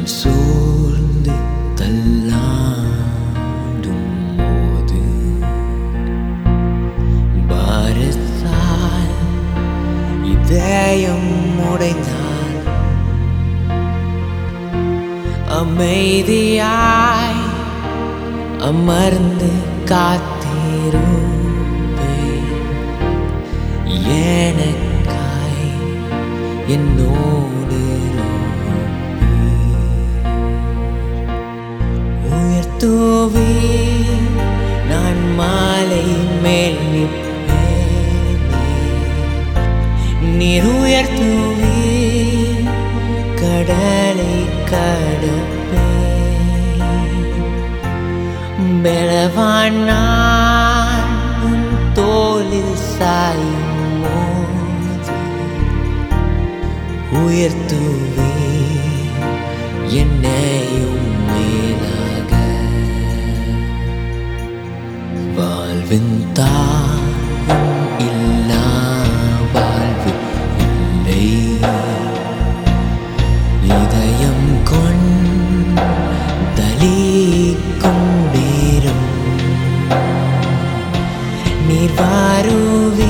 சூழ்ந்து தள்ளாடும் போது பாரத்தால் இதயம் உடைந்தால் அமைதியாய் அமர்ந்து காத்திருப்பே எனக்காய் என்னோடு உயர்த்துவே நான் மாலை மேல் நிற்பேனே நீர் உயர்த்துவே கடலை கடப்பே பலவான் நான் உன் தோளில் சாயும் போது உயர்த்துவே என்னையும் மேலாக வாழ்வின் தாயும் இல்லா வாழ்வு இல்லை இதயம் கொண்டலிக்கும் நேரம் நீர் வாருவே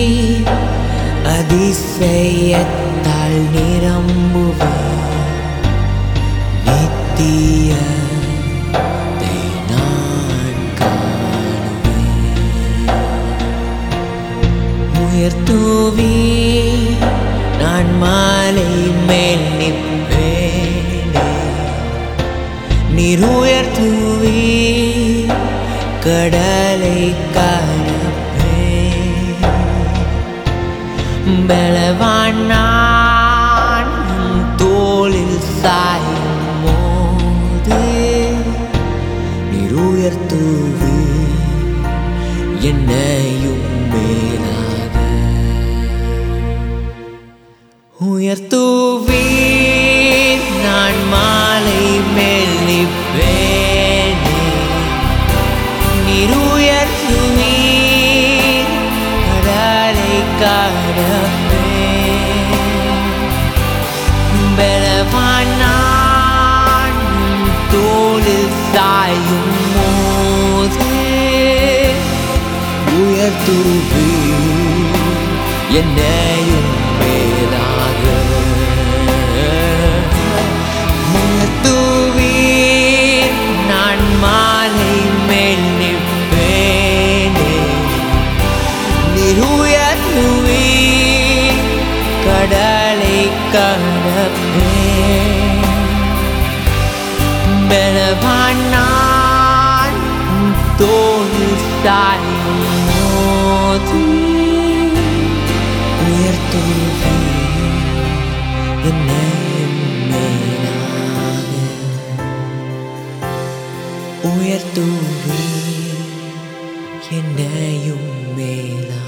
அதிசயத்தால் நிரம்புவே நித்திய நான் காணுவேன் உயர்த்துவே நான் மாலை மேல் நிற்பேனே நீர் உயர்த்துவே கடலை கடப்பே பலவான் நான் உன் தோளில் சாயும் போது நீர் உயர்த்துவே என்னையும் மேலாக உயர்த்துவே நான் மாலை மேல் நிற்பேனே நீர் உயர்த்துவே கடலை கடப்பே பலவான் நான் உன் தோளில் சாயும் போது உயர்த்துவே என்னையும் மேலாக உயர்த்துவே நான் மாலை மேல் நிற்பேனே நீர் உயர்த்துவே கடலை கடப்பே பலவான் நான் உன் தோளில் சாயும் போது உயர்த்துவே என்னையும் மேலாக உயர்த்துவே என்னையும் மேலாக